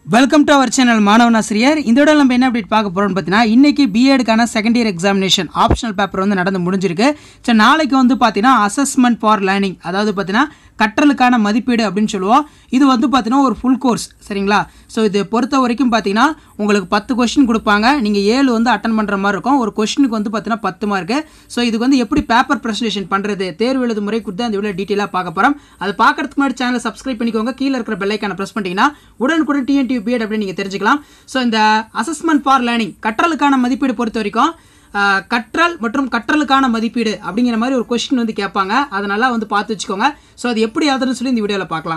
welcome to our channel மாணவன் ஆசிரியர் இந்த விட நம்ம என்ன அப்டேட் பார்க்க போகிறோம்னு பார்த்தீங்கன்னா இன்னைக்கு பிஎடுக்கான second year examination optional paper வந்து நடந்து முடிஞ்சிருக்கு சரி நாளைக்கு வந்து பார்த்தீங்கன்னா அசஸ்மெண்ட் ஃபார் லேர்னிங் அதாவது பார்த்தீங்கன்னா கற்றலுக்கான மதிப்பீடு அப்படின்னு சொல்லுவோம் இது வந்து பார்த்தீங்கன்னா ஒரு ஃபுல் கோர்ஸ் சரிங்களா ஸோ இது பொறுத்த வரைக்கும் பார்த்தீங்கன்னா உங்களுக்கு பத்து கொஸ்டின் கொடுப்பாங்க நீங்கள் ஏழு வந்து அட்டன் பண்ணுற மாதிரி இருக்கும் ஒரு கொஸ்டினுக்கு வந்து பார்த்தீங்கன்னா பத்து மார்க்கு ஸோ இதுக்கு வந்து எப்படி பேப்பர் ப்ரெசன்டேஷன் பண்ணுறது தேர்வு எழுது முறை கொடுத்து அந்த இவ்வளோ டீட்டெயிலாக பார்க்க போகிறோம் அது பார்க்கறதுக்கு முன்னாடி சேனலை சப்ஸ்கிரைப் பண்ணிக்கோங்க கீழே இருக்கிற பெல்லைக்கான ப்ரெஸ் பண்ணிட்டீங்கன்னா உடனுக்குடன் டிஎன்டி பிஎட் அப்படின்னு நீங்கள் தெரிஞ்சுக்கலாம் ஸோ இந்த அசஸ்மெண்ட் ஃபார் லேர்னிங் கற்றலுக்கான மதிப்பீடு பொறுத்த வரைக்கும் ஆஹ், கற்றல் மற்றும் கற்றலுக்கான மதிப்பீடு அப்படிங்கிற மாதிரி ஒரு கொஸ்டின் வந்து கேட்பாங்க அதை நல்லா வந்து பார்த்து வச்சுக்கோங்க ஸோ அது எப்படி ஆகுதுன்னு சொல்லி இந்த வீடியோவில் பார்க்கலாம்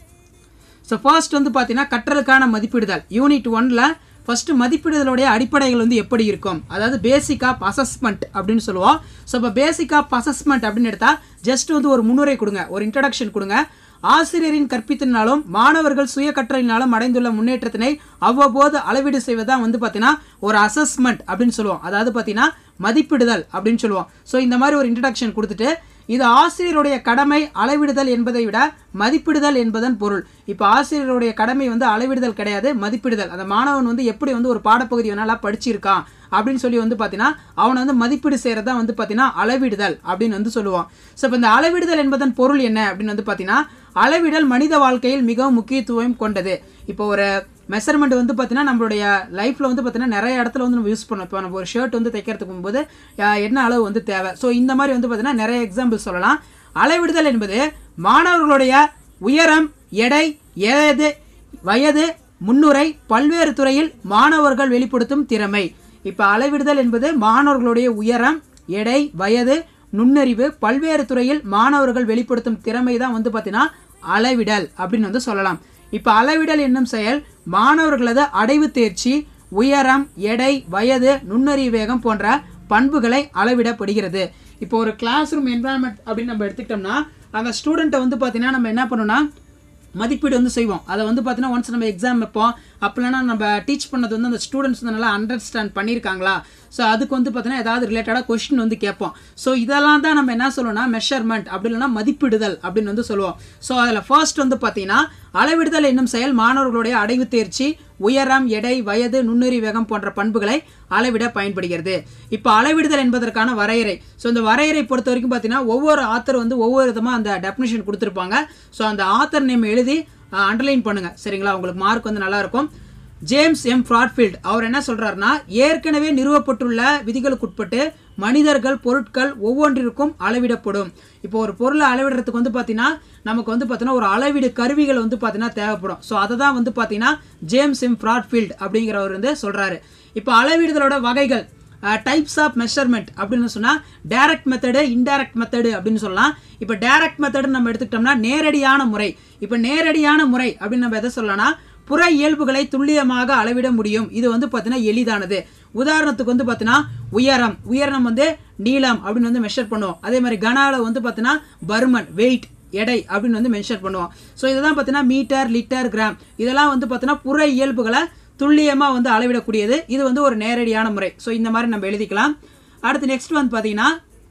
ஸோ ஃபர்ஸ்ட் வந்து பார்த்தீங்கன்னா கற்றலுக்கான மதிப்பிடுதல் யூனிட் ஒன்ல ஃபர்ஸ்ட் மதிப்பிடுதலுடைய அடிப்படைகள் வந்து எப்படி இருக்கும் அதாவது பேசிக் ஆஃப் அசஸ்மெண்ட் அப்படின்னு சொல்லுவோம் ஸோ இப்போ பேசிக் ஆஃப் அசஸ்மெண்ட் அப்படின்னு எடுத்தால் ஜஸ்ட் வந்து ஒரு முன்னுரை கொடுங்க ஒரு இன்ட்ரடக்ஷன் கொடுங்க ஆசிரியரின் கற்பித்தலினாலும் மாணவர்கள் சுய கற்றலினாலும் அடைந்துள்ள முன்னேற்றத்தினை அவ்வப்போது அளவீடு செய்வதுதான் வந்து பார்த்தீங்கன்னா ஒரு அசஸ்மெண்ட் அப்படின்னு சொல்லுவோம் அதாவது பார்த்தீங்கன்னா மதிப்பிடுதல் அப்படின்னு சொல்லுவோம் ஸோ இந்த மாதிரி ஒரு இன்ட்ரடக்ஷன் கொடுத்துட்டு இது ஆசிரியருடைய கடமை அளவிடுதல் என்பதை விட மதிப்பிடுதல் என்பதன் பொருள் இப்போ ஆசிரியருடைய கடமை வந்து அளவிடுதல் கிடையாது மதிப்பிடுதல் அந்த மாணவன் வந்து எப்படி வந்து ஒரு பாடப்பகுதி நல்லா படிச்சிருக்கான் அப்படின்னு சொல்லி வந்து பார்த்தீங்கன்னா அவனை வந்து மதிப்பீடு செய்கிறது தான் வந்து பார்த்தீங்கன்னா அளவிடுதல் அப்படின்னு வந்து சொல்லுவோம் ஸோ இப்போ இந்த அளவிடுதல் என்பதன் பொருள் என்ன அப்படின்னு வந்து பார்த்தீங்கன்னா அளவிடல் மனித வாழ்க்கையில் மிகவும் முக்கியத்துவம் கொண்டது இப்போ ஒரு மெஷர்மெண்ட் வந்து பார்த்தீங்கன்னா நம்மளுடைய லைஃப்பில் வந்து பார்த்தீங்கன்னா நிறைய இடத்துல வந்து நம்ம யூஸ் பண்ணோம் இப்போ நம்ம ஒரு ஷர்ட் வந்து தைக்கிறதுக்கு போகும்போது அஹ், என்ன அளவு வந்து தேவை ஸோ இந்த மாதிரி வந்து பார்த்தீங்கன்னா நிறைய எக்ஸாம்பிள் சொல்லலாம் அளவிடுதல் என்பது மாணவர்களுடைய உயரம் எடை ஏது வயது முன்னுரை பல்வேறு துறையில் மாணவர்கள் வெளிப்படுத்தும் திறமை இப்போ அளவிடுதல் என்பது மாணவர்களுடைய உயரம் எடை வயது நுண்ணறிவு பல்வேறு துறையில் மாணவர்கள் வெளிப்படுத்தும் திறமை தான் வந்து பார்த்தீங்கன்னா அளவிடல் அப்படின்னு வந்து சொல்லலாம் இப்போ அளவிடல் என்னும் செயல் மாணவர்களது அடைவு தேர்ச்சி உயரம் எடை வயது நுண்ணறிவு வேகம் போன்ற பண்புகளை அளவிடப்படுகிறது இப்போ ஒரு கிளாஸ் ரூம் என்வரான்மெண்ட் அப்படின்னு நம்ம எடுத்துக்கிட்டோம்னா அந்த ஸ்டூடெண்ட்டை வந்து பார்த்தீங்கன்னா நம்ம என்ன பண்ணணும்னா மதிப்பீடு வந்து செய்வோம் அதை வந்து பார்த்தீங்கன்னா ஒன்ஸ் நம்ம எக்ஸாம் வைப்போம் அப்போலனா நம்ம டீச் பண்ணது வந்து அந்த ஸ்டூடெண்ட்ஸ் வந்து நல்லா அண்டர்ஸ்டாண்ட் பண்ணியிருக்காங்களா ஸோ அதுக்கு வந்து பார்த்தீங்கன்னா ஏதாவது ரிலேட்டடாக கொஸ்டின் வந்து கேட்போம் ஸோ இதெல்லாம் தான் நம்ம என்ன சொல்லுவோம்னா மெஷர்மெண்ட் அப்படி இல்லைன்னா மதிப்பிடுதல் அப்படின்னு வந்து சொல்லுவோம் ஸோ அதில் ஃபர்ஸ்ட் வந்து பார்த்தீங்கன்னா அளவிடுதல் என்னும் செயல் மாணவர்களுடைய அடைவு தேர்ச்சி உயரம் எடை வயது நுண்ணுயிரி வேகம் போன்ற பண்புகளை அளவிட பயன்படுகிறது இப்போ அளவிடுதல் என்பதற்கான வரையறை ஸோ இந்த வரையறை பொறுத்த வரைக்கும் பார்த்தீங்கன்னா ஒவ்வொரு ஆத்தர் வந்து ஒவ்வொரு விதமாக அந்த டெஃபினேஷன் கொடுத்துருப்பாங்க ஸோ அந்த ஆத்தர் நேம் எழுதி அண்டர்லைன் பண்ணுங்க சரிங்களா உங்களுக்கு மார்க் வந்து நல்லா இருக்கும் ஜேம்ஸ் எம் ஃப்ராட்ஃபீல்ட் அவர் என்ன சொல்றாருன்னா ஏற்கனவே நிறுவப்பட்டுள்ள விதிகளுக்குட்பட்டு மனிதர்கள் பொருட்கள் ஒவ்வொன்றிற்கும் அளவிடப்படும் இப்போ ஒரு பொருளை அளவிடுறதுக்கு வந்து பார்த்தீங்கன்னா நமக்கு வந்து பார்த்தீங்கன்னா ஒரு அளவீடு கருவிகள் வந்து பார்த்தீங்கன்னா தேவைப்படும் ஸோ அதை தான் வந்து பார்த்தீங்கன்னா ஜேம்ஸ் எம் ஃப்ராட்ஃபீல்ட் அப்படிங்கிறவர் வந்து சொல்றாரு இப்போ அளவிடுதலோட வகைகள் டைப்ஸ் ஆஃப் மெஷர்மெண்ட் அப்படின்னு சொன்னால் டைரக்ட் மெத்தடு இன்டைரக்ட் மெத்தடு அப்படின்னு சொல்லலாம் இப்போ டைரக்ட் மெத்தடுன்னு நம்ம எடுத்துக்கிட்டோம்னா நேரடியான முறை இப்போ நேரடியான முறை அப்படின்னு நம்ம எதை சொல்லலாம்னா புற இயல்புகளை துல்லியமாக அளவிட முடியும் இது வந்து பார்த்தீங்கன்னா எளிதானது உதாரணத்துக்கு வந்து பார்த்தீங்கன்னா உயரம் உயரம் வந்து நீளம் அப்படின்னு வந்து மெஷர் பண்ணுவோம் அதே மாதிரி கன அளவு வந்து பார்த்தீங்கன்னா பருமன் வெயிட் எடை அப்படின்னு வந்து மென்ஷன் பண்ணுவோம் ஸோ இதெல்லாம் பார்த்தீங்கன்னா மீட்டர் லிட்டர் கிராம் இதெல்லாம் வந்து பார்த்தீங்கன்னா புற இயல்புகளை துல்லியமாக வந்து அளவிடக்கூடியது இது வந்து ஒரு நேரடியான முறை ஸோ இந்த மாதிரி நம்ம எழுதிக்கலாம் அடுத்து நெக்ஸ்ட் வந்து பார்த்தீங்கன்னா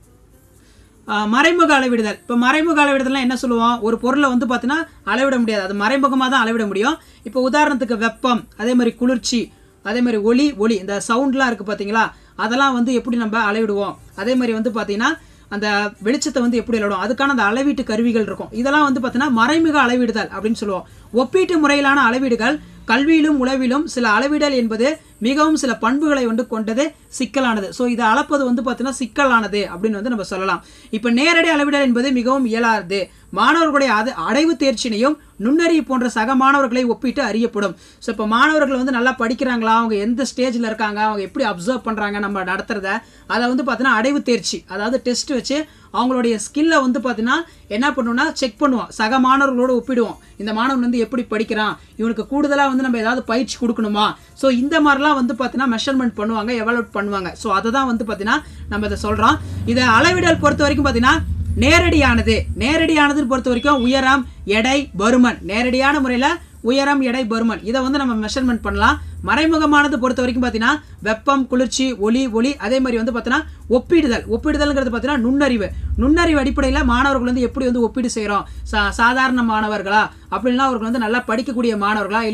ஆஹ் மறைமுக அளவிடுதல் இப்போ மறைமுக அளவிடுதல்னா என்ன சொல்லுவோம் ஒரு பொருளை வந்து பார்த்தீங்கன்னா அளவிட முடியாது அது மறைமுகமாக தான் அளவிட முடியும் இப்போ உதாரணத்துக்கு வெப்பம் அதே மாதிரி குளிர்ச்சி அதே மாதிரி ஒளி ஒளி இந்த சவுண்ட்லாம் இருக்குது பார்த்தீங்களா அதெல்லாம் வந்து எப்படி நம்ம அளவிடுவோம் அதே மாதிரி வந்து பார்த்தீங்கன்னா அந்த வெளிச்சத்தை வந்து எப்படி அளவிடும் அதுக்கான அந்த அளவீட்டு கருவிகள் இருக்கும் இதெல்லாம் வந்து பார்த்தீங்கன்னா மறைமுக அளவிடுதல் அப்படின்னு சொல்லுவோம் ஒப்பீட்டு முறையிலான அளவீடுகள் கல்வியிலும் உளவிலும் சில அளவிடல் என்பது மிகவும் சில பண்புகளை வந்து கொண்டது சிக்கலானது ஸோ இதை அளப்பது வந்து பார்த்தீங்கன்னா சிக்கலானது அப்படின்னு வந்து நம்ம சொல்லலாம் இப்போ நேரடி அளவிடல் என்பது மிகவும் இயலாதது மாணவர்களுடைய அது அடைவு தேர்ச்சினையும் நுண்ணறிவு போன்ற சக மாணவர்களை ஒப்பிட்டு அறியப்படும் ஸோ இப்போ மாணவர்கள் வந்து நல்லா படிக்கிறாங்களா அவங்க எந்த ஸ்டேஜில் இருக்காங்க அவங்க எப்படி அப்சர்வ் பண்ணுறாங்க நம்ம நடத்துறத அதை வந்து பார்த்தீங்கன்னா அடைவு தேர்ச்சி அதாவது டெஸ்ட் வச்சு அவங்களுடைய ஸ்கில்லை வந்து பார்த்தீங்கன்னா என்ன பண்ணுவோம்னா செக் பண்ணுவோம் சக மாணவர்களோடு ஒப்பிடுவோம் இந்த மாணவன் வந்து எப்படி படிக்கிறான் இவனுக்கு கூடுதலாக வந்து நம்ம ஏதாவது பயிற்சி கொடுக்கணுமா ஸோ இந்த மாதிரிலாம் வந்து பார்த்தீங்கன்னா மெஷர்மெண்ட் பண்ணுவாங்க எவாலுவேட் பண்ணுவாங்க ஸோ அதை தான் வந்து பார்த்தீங்கன்னா நம்ம இதை சொல்கிறோம் இதை அளவிடல் பொறுத்த வரைக்கும் பார்த்தீங்கன்னா நேரடியானது நேரடியானதுன்னு பொறுத்த வரைக்கும் உயரம் எடை பருமன் நேரடியான முறையில் உயரம் எடை பருமன் இதை வந்து நம்ம மெஷர்மெண்ட் பண்ணலாம் மறைமுகமானது பொறுத்த வரைக்கும் பார்த்தீங்கன்னா வெப்பம் குளிர்ச்சி ஒளி ஒளி அதே மாதிரி வந்து பார்த்தீங்கன்னா ஒப்பிடுதல் ஒப்பிடுதல்ங்கிறது பார்த்தீங்கன்னா நுண்ணறிவு நுண்ணறிவு அடிப்படையில் மாணவர்கள் வந்து எப்படி வந்து ஒப்பீடு செய்கிறோம் சா சாதாரண மாணவர்களா அப்படின்னா அவர்கள் வந்து நல்லா படிக்கக்கூடிய மாணவர்களா இல்லை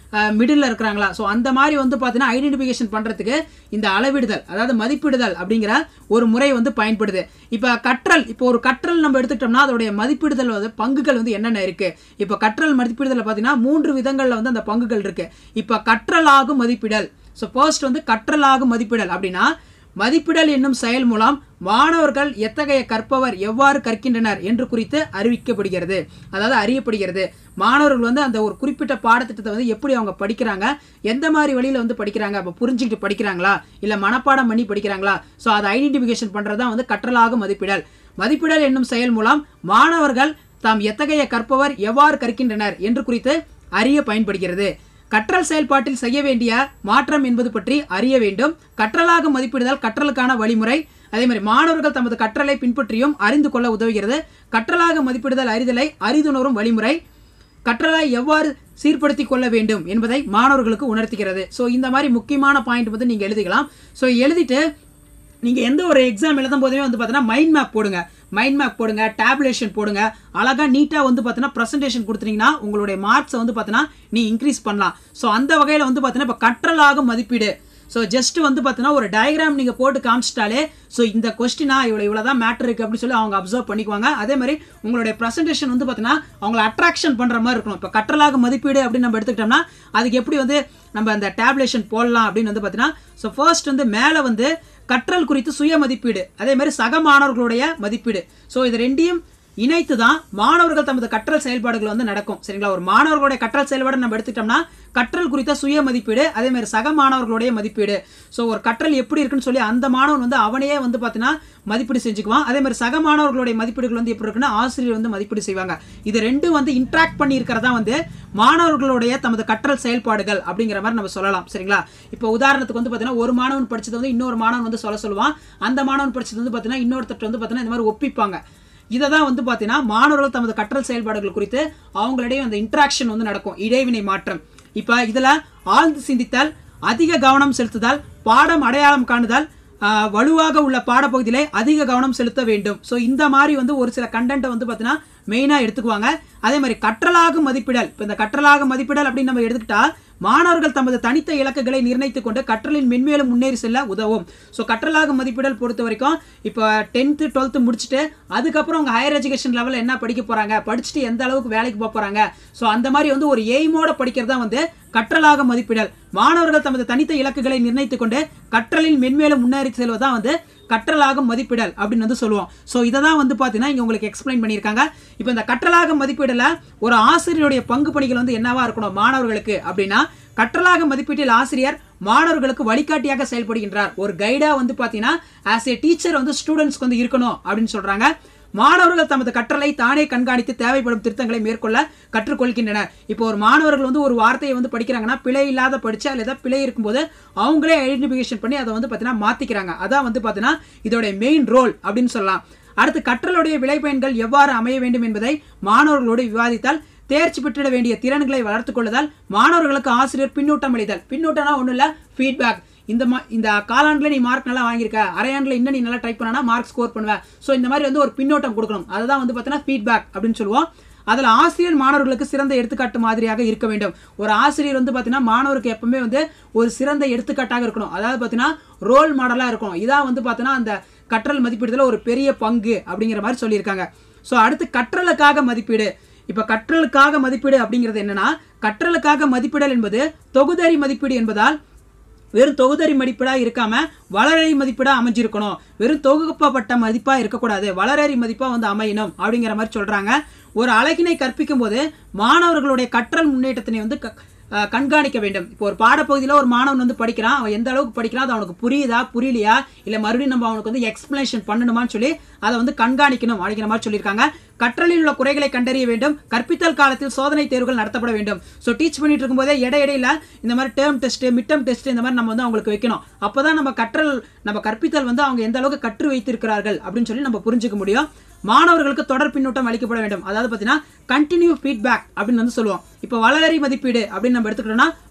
மிடில் இருக்கிறாங்களா ஸோ அந்த மாதிரி வந்து பார்த்தீங்கன்னா ஐடென்டிஃபிகேஷன் பண்ணுறதுக்கு இந்த அளவிடுதல் அதாவது மதிப்பிடுதல் அப்படிங்கிற ஒரு முறை வந்து பயன்படுது இப்போ கற்றல் இப்போ ஒரு கற்றல் நம்ம எடுத்துக்கிட்டோம்னா அதோடைய மதிப்பிடுதல் வந்து பங்குகள் வந்து என்னென்ன இருக்குது இப்போ கற்றல் மதிப்பிடுதல் பார்த்தீங்கன்னா மூன்று விதங்களில் வந்து அந்த பங்குகள் இருக்குது இப்போ கற்றலாகும் மதிப்பிடல் ஸோ ஃபர்ஸ்ட் வந்து கற்றலாகும் மதிப்பிடல் அப்படின்னா மதிப்பிடல் என்னும் செயல் மூலம் மாணவர்கள் எத்தகைய கற்பவர் எவ்வாறு கற்கின்றனர் என்று குறித்து அறிவிக்கப்படுகிறது அதாவது அறியப்படுகிறது மாணவர்கள் வந்து அந்த ஒரு குறிப்பிட்ட பாடத்திட்டத்தை வந்து எப்படி அவங்க படிக்கிறாங்க எந்த மாதிரி வழியில் வந்து படிக்கிறாங்க அப்போ புரிஞ்சுக்கிட்டு படிக்கிறாங்களா இல்லை மனப்பாடம் பண்ணி படிக்கிறாங்களா ஸோ அதை ஐடென்டிஃபிகேஷன் பண்ணுறது தான் வந்து கற்றலாகும் மதிப்பிடல் மதிப்பிடல் என்னும் செயல் மூலம் மாணவர்கள் தாம் எத்தகைய கற்பவர் எவ்வாறு கற்கின்றனர் என்று குறித்து அறிய பயன்படுகிறது கற்றல் செயல்பாட்டில் செய்ய வேண்டிய மாற்றம் என்பது பற்றி அறிய வேண்டும் கற்றலாக மதிப்பிடுதல் கற்றலுக்கான வழிமுறை அதே மாதிரி மாணவர்கள் தமது கற்றலை பின்பற்றியும் அறிந்து கொள்ள உதவுகிறது கற்றலாக மதிப்பிடுதல் அறிதலை அறிதுணரும் வழிமுறை கற்றலை எவ்வாறு சீர்படுத்தி கொள்ள வேண்டும் என்பதை மாணவர்களுக்கு உணர்த்துகிறது ஸோ இந்த மாதிரி முக்கியமான பாயிண்ட் வந்து நீங்கள் எழுதிக்கலாம் ஸோ எழுதிட்டு நீங்கள் எந்த ஒரு எக்ஸாம் எழுதும் போதுமே வந்து பார்த்தீங்கன்னா மைண்ட் மேப் போடுங்க மைண்ட் மேப் போடுங்க டேப்லேஷன் போடுங்க அழகாக நீட்டாக வந்து பார்த்தீங்கன்னா ப்ரெசன்டேஷன் கொடுத்துட்டீங்கன்னா உங்களுடைய மார்க்ஸை வந்து பார்த்தீங்கன்னா நீ இன்க்ரீஸ் பண்ணலாம் ஸோ அந்த வகையில் வந்து பார்த்தீங்கன்னா இப்போ கற்றலாக மதிப்பீடு ஸோ ஜஸ்ட் வந்து பார்த்தீங்கன்னா ஒரு டயக்ராம் நீங்கள் போட்டு காமிச்சிட்டாலே ஸோ இந்த கொஸ்டினா இவ்வளோ இவ்வளோ தான் மேட்டர் இருக்குது அப்படின்னு சொல்லி அவங்க அப்சர்வ் பண்ணிக்குவாங்க அதே மாதிரி உங்களுடைய ப்ரெசன்டேஷன் வந்து பார்த்தீங்கன்னா அவங்கள அட்ராக்ஷன் பண்ணுற மாதிரி இருக்கணும் இப்போ கற்றலாக மதிப்பீடு அப்படின்னு நம்ம எடுத்துக்கிட்டோம்னா அதுக்கு எப்படி வந்து நம்ம அந்த டேப்லேஷன் போடலாம் அப்படின்னு வந்து பார்த்தீங்கன்னா ஸோ ஃபர்ஸ்ட் வந்து மேலே வந்து கற்றல் குறித்து சுய மதிப்பீடு அதே மாதிரி சக மாணவர்களுடைய மதிப்பீடு ஸோ இது ரெண்டையும் இணைத்து தான் மாணவர்கள் தமது கற்றல் செயல்பாடுகள் வந்து நடக்கும் சரிங்களா ஒரு மாணவர்களுடைய கற்றல் செயல்பாடு நம்ம எடுத்துக்கிட்டோம்னா கற்றல் குறித்த சுய மதிப்பீடு அதே மாதிரி சக மாணவர்களுடைய மதிப்பீடு ஸோ ஒரு கற்றல் எப்படி இருக்குன்னு சொல்லி அந்த மாணவன் வந்து அவனையே வந்து பார்த்தீங்கன்னா மதிப்பீடு செஞ்சுக்குவான் அதே மாதிரி சக மாணவர்களுடைய மதிப்பீடுகள் வந்து எப்படி இருக்குன்னா ஆசிரியர் வந்து மதிப்பீடு செய்வாங்க இது ரெண்டும் வந்து இன்ட்ராக்ட் பண்ணி இருக்கிறதா வந்து மாணவர்களுடைய தமது கற்றல் செயல்பாடுகள் அப்படிங்கிற மாதிரி நம்ம சொல்லலாம் சரிங்களா இப்போ உதாரணத்துக்கு வந்து பார்த்தீங்கன்னா ஒரு மாணவன் படிச்சது வந்து இன்னொரு மாணவன் வந்து சொல்ல சொல்லுவான் அந்த மாணவன் படிச்சது வந்து பார்த்தீங்கன்னா இன்னொருத்தர் வந்து பார்த்தீங்கன்னா இந்த மாதிரி ஒப்பிப்பாங்க இதை தான் வந்து பார்த்தீங்கன்னா மாணவர்கள் தமது கற்றல் செயல்பாடுகள் குறித்து அவங்களிடையே அந்த இன்ட்ராக்ஷன் வந்து நடக்கும் இடைவினை மாற்றம் இப்போ இதில் ஆழ்ந்து சிந்தித்தல் அதிக கவனம் செலுத்துதல் பாடம் அடையாளம் காணுதல் ஆஹ், வலுவாக உள்ள பாடப்பகுதியிலே அதிக கவனம் செலுத்த வேண்டும் ஸோ இந்த மாதிரி வந்து ஒரு சில கண்டென்ட்டை வந்து பார்த்தீங்கன்னா மெயினாக எடுத்துக்குவாங்க அதே மாதிரி கற்றலாக மதிப்பிடல் இப்போ இந்த கற்றலாக மதிப்பிடல் அப்படின்னு நம்ம எடுத்துக்கிட்டா மாணவர்கள் தமது தனித்த இலக்குகளை நிர்ணயித்துக் கொண்டு கற்றலின் மென்மேலும் முன்னேறி செல்ல உதவும் ஸோ கற்றலாக மதிப்பிடல் பொறுத்த வரைக்கும் இப்போ டென்த்து டுவெல்த்து முடிச்சுட்டு அதுக்கப்புறம் அவங்க ஹையர் எஜுகேஷன் லெவலில் என்ன படிக்க போகிறாங்க படிச்சுட்டு எந்த அளவுக்கு வேலைக்கு போக போகிறாங்க ஸோ அந்த மாதிரி வந்து ஒரு எய்மோட படிக்கிறது தான் வந்து கற்றலாக மதிப்பிடல் மாணவர்கள் தமது தனித்த இலக்குகளை நிர்ணயித்துக் கொண்டு கற்றலில் மென்மேலும் முன்னேறி செல்வதுதான் வந்து கற்றலாக மதிப்பிடல் அப்படின்னு வந்து சொல்லுவோம் ஸோ இதை தான் வந்து பார்த்தீங்கன்னா இங்கே உங்களுக்கு எக்ஸ்பிளைன் பண்ணியிருக்காங்க இப்போ இந்த கற்றலாக மதிப்பீடில் ஒரு ஆசிரியருடைய பங்கு பணிகள் வந்து என்னவா இருக்கணும் மாணவர்களுக்கு அப்படின்னா கற்றலாக மதிப்பீட்டில் ஆசிரியர் மாணவர்களுக்கு வழிகாட்டியாக செயல்படுகின்றார் ஒரு கைடாக வந்து பார்த்தீங்கன்னா ஆஸ் ஏ டீச்சர் வந்து ஸ்டூடெண்ட்ஸ்க்கு வந்து இருக்கணும் அப்படின்னு சொல்கிறாங்க மாணவர்கள் தமது கற்றலை தானே கண்காணித்து தேவைப்படும் திருத்தங்களை மேற்கொள்ள கற்றுக்கொள்கின்றனர் இப்போ ஒரு மாணவர்கள் வந்து ஒரு வார்த்தையை வந்து படிக்கிறாங்கன்னா பிழை இல்லாத படிச்சு அதில் ஏதாவது பிழை இருக்கும்போது அவங்களே ஐடென்டிஃபிகேஷன் பண்ணி அதை வந்து பார்த்தீங்கன்னா மாற்றிக்கிறாங்க அதான் வந்து பார்த்தீங்கன்னா இதோடைய மெயின் ரோல் அப்படின்னு சொல்லலாம் அடுத்து கற்றலுடைய விளைபயன்கள் எவ்வாறு அமைய வேண்டும் என்பதை மாணவர்களோடு விவாதித்தால் தேர்ச்சி பெற்றிட வேண்டிய திறன்களை வளர்த்துக் கொள்ளுதல் மாணவர்களுக்கு ஆசிரியர் பின்னூட்டம் அளித்தல் பின்னூட்டம்னா ஒன்றும் இல்லை ஃபீட்பேக் இந்த மா இந்த காலாண்டில் நீ மார்க் நல்லா வாங்கியிருக்க அரையாண்டில் இன்னும் நீ நல்லா டைப் பண்ணனா மார்க் ஸ்கோர் பண்ணுவ ஸோ இந்த மாதிரி வந்து ஒரு பின்னோட்டம் கொடுக்கணும் அதுதான் வந்து பார்த்தீங்கன்னா ஃபீட்பேக் அப்படின்னு சொல்லுவோம் அதில் ஆசிரியர் மாணவர்களுக்கு சிறந்த எடுத்துக்காட்டு மாதிரியாக இருக்க வேண்டும் ஒரு ஆசிரியர் வந்து பார்த்தீங்கன்னா மாணவருக்கு எப்பவுமே வந்து ஒரு சிறந்த எடுத்துக்காட்டாக இருக்கணும் அதாவது பார்த்தீங்கன்னா ரோல் மாடலாக இருக்கணும் இதான் வந்து பார்த்தீங்கன்னா அந்த கற்றல் மதிப்பீடுல ஒரு பெரிய பங்கு அப்படிங்கிற மாதிரி சொல்லியிருக்காங்க ஸோ அடுத்து கற்றலுக்காக மதிப்பீடு இப்போ கற்றலுக்காக மதிப்பீடு அப்படிங்கிறது என்னன்னா கற்றலுக்காக மதிப்பிடல் என்பது தொகுதறி மதிப்பீடு என்பதால் வெறும் தொகுதறி மதிப்பீடா இருக்காம வளரறி மதிப்பீடா அமைஞ்சிருக்கணும் வெறும் தொகுப்பப்பட்ட மதிப்பா இருக்கக்கூடாது வளரறி மதிப்பா வந்து அமையணும் அப்படிங்கிற மாதிரி சொல்றாங்க ஒரு அழகினை கற்பிக்கும் போது மாணவர்களுடைய கற்றல் முன்னேற்றத்தினை வந்து க- அஹ் கண்காணிக்க வேண்டும் இப்போ ஒரு பாடப்பகுதியில் ஒரு மாணவன் வந்து படிக்கிறான் அவன் எந்த அளவுக்கு படிக்கிறான் அது அவனுக்கு புரியுதா புரியலையா இல்லை மறுபடியும் நம்ம அவனுக்கு வந்து எக்ஸ்பிளனேஷன் பண்ணணுமான்னு சொல்லி அதை வந்து கண்காணிக்கணும் அப்படிங்கிற மாதிரி சொல்லியிருக்காங்க கற்றலில் உள்ள குறைகளை கண்டறிய வேண்டும் கற்பித்தல் காலத்தில் சோதனை தேர்வுகள் நடத்தப்பட வேண்டும் ஸோ டீச் பண்ணிட்டு இருக்கும்போதே இடையிடையில இந்த மாதிரி term test mid term test இந்த மாதிரி நம்ம வந்து அவங்களுக்கு வைக்கணும் அப்பதான் நம்ம கற்றல் நம்ம கற்பித்தல் வந்து அவங்க எந்த அளவுக்கு கற்று வைத்திருக்கிறார்கள் அப்படின்னு சொல்லி நம்ம புரிஞ்சுக்க முடியும் மாணவர்களுக்கு தொடர் பின்னூட்டம் அளிக்கப்பட வேண்டும் அதாவது பார்த்தீங்கன்னா கண்டினியூ ஃபீட்பேக் அப்படின்னு வந்து சொல்லுவோம் இப்போ வளரறி மதிப்பீடு அப்படின்னு நம்ம எடுத்துக்கிட்டோம்னா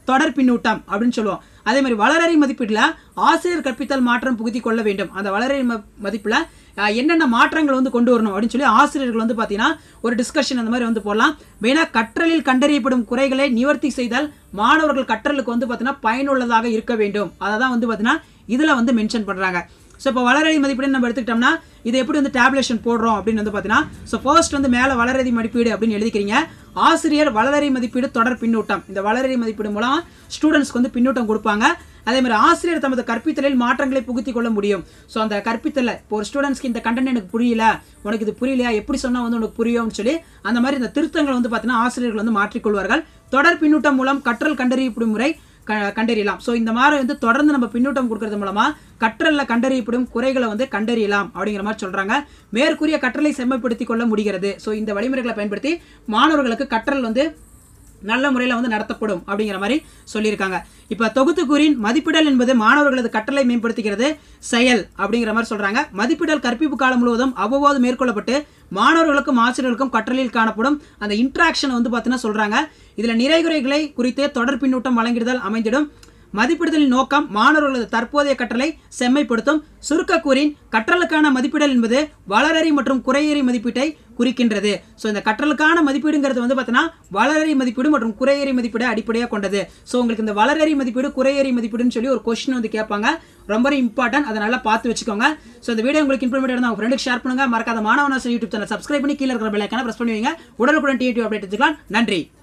தொடர் பின்னூட்டம் அப்படின்னு சொல்லுவோம் அதே மாதிரி வளரறி மதிப்பீட்டில் ஆசிரியர் கற்பித்தல் மாற்றம் புகுத்தி கொள்ள வேண்டும் அந்த வளரறி ம மதிப்பில் அஹ், என்னென்ன மாற்றங்கள் வந்து கொண்டு வரணும் அப்படின்னு சொல்லி ஆசிரியர்கள் வந்து பார்த்தீங்கன்னா ஒரு டிஸ்கஷன் அந்த மாதிரி வந்து போடலாம் வேணா கற்றலில் கண்டறியப்படும் குறைகளை நிவர்த்தி செய்தால் மாணவர்கள் கற்றலுக்கு வந்து பார்த்தீங்கன்னா பயனுள்ளதாக இருக்க வேண்டும் அதை தான் வந்து பார்த்தீங்கன்னா இதில் வந்து மென்ஷன் பண்ணுறாங்க ஸோ இப்போ வளரறி மதிப்பீடு நம்ம எடுத்துக்கிட்டோம்னா இது எப்படி வந்து டேப்லேஷன் போடுறோம் அப்படின்னு வந்து பார்த்தீங்கன்னா ஸோ ஃபர்ஸ்ட் வந்து மேலே வளரறி மதிப்பீடு அப்படின்னு எழுதிக்கிறீங்க ஆசிரியர் வளரறி மதிப்பீடு தொடர் பின்னூட்டம் இந்த வளரறி மதிப்பீடு மூலம் ஸ்டூடெண்ட்ஸ்க்கு வந்து பின்னூட்டம் கொடுப்பாங்க அதே மாதிரி ஆசிரியர் தமது கற்பித்தலில் மாற்றங்களை புகுத்தி கொள்ள முடியும் ஸோ அந்த கற்பித்தல இப்போ ஒரு ஸ்டூடெண்ட்ஸ்க்கு இந்த கண்டென்ட் எனக்கு புரியல உனக்கு இது புரியலையா எப்படி சொன்னால் வந்து உனக்கு புரியும்னு சொல்லி அந்த மாதிரி இந்த திருத்தங்கள் வந்து பார்த்தீங்கன்னா ஆசிரியர்கள் வந்து மாற்றிக்கொள்வார்கள் தொடர் பின்னூட்டம் மூலம் கற்றல் கண்டறியப்படும் முறை க- கண்டறியலாம் ஸோ இந்த மாதிரி வந்து தொடர்ந்து நம்ம பின்னூட்டம் கொடுக்கறது மூலமா கற்றல்ல கண்டறியப்படும் குறைகளை வந்து கண்டறியலாம் அப்படிங்கிற மாதிரி சொல்றாங்க மேற்கூறிய கற்றலை செம்மைப்படுத்தி கொள்ள முடிகிறது ஸோ இந்த வழிமுறைகளை பயன்படுத்தி மாணவர்களுக்கு கற்றல் வந்து நல்ல முறையில் வந்து நடத்தப்படும் அப்படிங்கிற மாதிரி சொல்லியிருக்காங்க இப்போ தொகுத்து கூறின் மதிப்பிடல் என்பது மாணவர்களது கற்றலை மேம்படுத்துகிறது செயல் அப்படிங்கிற மாதிரி சொல்றாங்க மதிப்பிடல் கற்பிப்பு காலம் முழுவதும் அவ்வப்போது மேற்கொள்ளப்பட்டு மாணவர்களுக்கும் ஆசிரியர்களுக்கும் கற்றலில் காணப்படும் அந்த இன்ட்ராக்ஷன் வந்து பார்த்தீங்கன்னா சொல்றாங்க இதுல நிறைகுறைகளை குறித்தே தொடர் பின்னூட்டம் வழங்கிடுதல் அமைந்திடும் மதிப்பிடுதலின் நோக்கம் மாணவர்களது தற்போதைய கற்றலை செம்மைப்படுத்தும் சுருக்க கூறின் கற்றலுக்கான மதிப்பிடல் என்பது வளரறி மற்றும் குறையறி மதிப்பீட்டை குறிக்கின்றது ஸோ இந்த கற்றலுக்கான மதிப்பீடுங்கிறது வந்து பார்த்தீங்கன்னா வளரறி மதிப்பீடு மற்றும் குறையறி மதிப்பீடு அடிப்படையாக கொண்டது ஸோ உங்களுக்கு இந்த வளரறி மதிப்பீடு குறையறி மதிப்பீடுன்னு சொல்லி ஒரு கொஸ்டின் வந்து கேட்பாங்க ரொம்ப இம்பார்ட்டன்ட் அதை நல்லா பார்த்து வச்சுக்கோங்க ஸோ இந்த வீடியோ உங்களுக்கு இம்ப்ளிமெண்ட் இருந்தால் உங்க ஃப்ரெண்டுக்கு ஷேர் பண்ணுங்க மறக்காத மாணவனாசர் யூடியூப் சேனல் சப்ஸ்கிரைப் பண்ணி கீழே இருக்கிற பெல் ஐக்கான பிரஸ் பண்ணி வைங்க உடனுக்குடன் டியூ அப்டேட் வச்சுக்கலாம் நன்றி